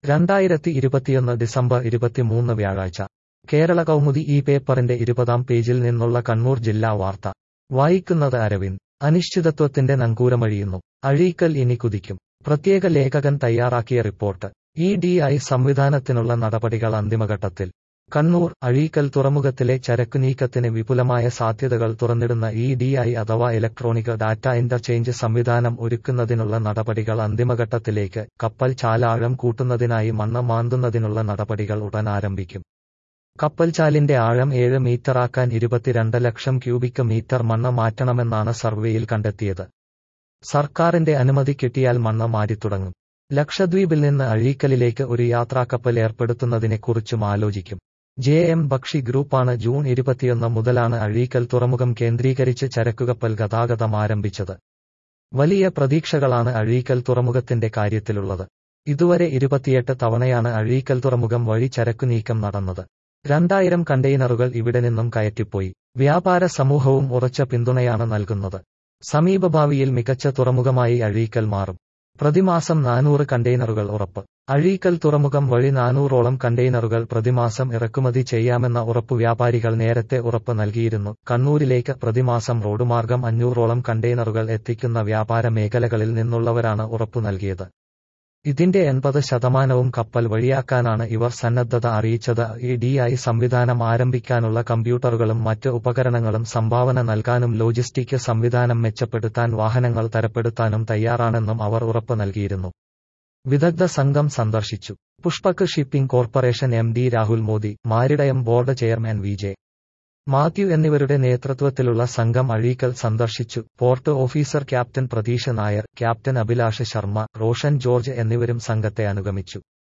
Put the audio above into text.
രണ്ടായിരത്തി ഇരുപത്തിയൊന്ന് ഡിസംബർ ഇരുപത്തിമൂന്ന് വ്യാഴാഴ്ച കേരള കൗമുദി ഈ പേപ്പറിന്റെ ഇരുപതാം പേജിൽ നിന്നുള്ള കണ്ണൂർ ജില്ലാ വാർത്ത വായിക്കുന്നത് അരവിന്ദ് അനിശ്ചിതത്വത്തിന്റെ നങ്കൂരമഴിയുന്നു അഴീക്കൽ ഇനി കുതിക്കും പ്രത്യേക ലേഖകൻ തയ്യാറാക്കിയ റിപ്പോർട്ട് ഇ ഡി ഐ സംവിധാനത്തിനുള്ള നടപടികൾ അന്തിമഘട്ടത്തിൽ കണ്ണൂർ അഴീക്കൽ തുറമുഖത്തിലെ ചരക്കു നീക്കത്തിന് വിപുലമായ സാധ്യതകൾ തുറന്നിടുന്ന ഇ ഡി ഐ അഥവാ ഇലക്ട്രോണിക് ഡാറ്റ ഇന്റർചേഞ്ച് സംവിധാനം ഒരുക്കുന്നതിനുള്ള നടപടികൾ അന്തിമഘട്ടത്തിലേക്ക് കപ്പൽ ചാലാഴം കൂട്ടുന്നതിനായി മണ്ണ് മാന്തുന്നതിനുള്ള നടപടികൾ ഉടൻ ആരംഭിക്കും കപ്പൽചാലിന്റെ ആഴം ഏഴ് മീറ്ററാക്കാൻ ഇരുപത്തിരണ്ട് ലക്ഷം ക്യൂബിക് മീറ്റർ മണ്ണ് മാറ്റണമെന്നാണ് സർവേയിൽ കണ്ടെത്തിയത് സർക്കാരിന്റെ അനുമതി കിട്ടിയാൽ മണ്ണ് മാറ്റിത്തുടങ്ങും ലക്ഷദ്വീപിൽ നിന്ന് അഴീക്കലിലേക്ക് ഒരു യാത്രാക്കപ്പൽ ഏർപ്പെടുത്തുന്നതിനെക്കുറിച്ചും ആലോചിക്കും ജെ എം ബക്ഷി ഗ്രൂപ്പാണ് ജൂൺ ഇരുപത്തിയൊന്ന് മുതലാണ് അഴീക്കൽ തുറമുഖം കേന്ദ്രീകരിച്ച് ചരക്കുകപ്പൽ ഗതാഗതം ആരംഭിച്ചത് വലിയ പ്രതീക്ഷകളാണ് അഴീക്കൽ തുറമുഖത്തിന്റെ കാര്യത്തിലുള്ളത് ഇതുവരെ ഇരുപത്തിയെട്ട് തവണയാണ് അഴീക്കൽ തുറമുഖം വഴി ചരക്കു നീക്കം നടന്നത് രണ്ടായിരം കണ്ടെയ്നറുകൾ ഇവിടെ നിന്നും കയറ്റിപ്പോയി വ്യാപാര സമൂഹവും ഉറച്ച പിന്തുണയാണ് നൽകുന്നത് സമീപഭാവിയിൽ മികച്ച തുറമുഖമായി അഴീക്കൽ മാറും പ്രതിമാസം നാനൂറ് കണ്ടെയ്നറുകൾ ഉറപ്പ് അഴീക്കൽ തുറമുഖം വഴി നാനൂറോളം കണ്ടെയ്നറുകൾ പ്രതിമാസം ഇറക്കുമതി ചെയ്യാമെന്ന ഉറപ്പ് വ്യാപാരികൾ നേരത്തെ ഉറപ്പ് നൽകിയിരുന്നു കണ്ണൂരിലേക്ക് പ്രതിമാസം റോഡ് മാർഗം അഞ്ഞൂറോളം കണ്ടെയ്നറുകൾ എത്തിക്കുന്ന വ്യാപാര മേഖലകളിൽ നിന്നുള്ളവരാണ് ഉറപ്പു നൽകിയത് ഇതിന്റെ എൺപത് ശതമാനവും കപ്പൽ വഴിയാക്കാനാണ് ഇവർ സന്നദ്ധത അറിയിച്ചത് ഇ ഡി ഐ സംവിധാനം ആരംഭിക്കാനുള്ള കമ്പ്യൂട്ടറുകളും മറ്റ് ഉപകരണങ്ങളും സംഭാവന നൽകാനും ലോജിസ്റ്റിക് സംവിധാനം മെച്ചപ്പെടുത്താൻ വാഹനങ്ങൾ തരപ്പെടുത്താനും തയ്യാറാണെന്നും അവർ ഉറപ്പ് നൽകിയിരുന്നു വിദഗ്ധ സംഘം സന്ദർശിച്ചു Pushpak shipping corporation M D Rahul Modi maritime board chairman V J Mathew എന്നിവരുടെ നേതൃത്വത്തിലുള്ള സംഘം അഴീക്കൽ സന്ദർശിച്ചു port officer captain Pratheesh Nair captain Abhilash Sharma Roshan George എന്നിവരും സംഘത്തെ അനുഗമിച്ചു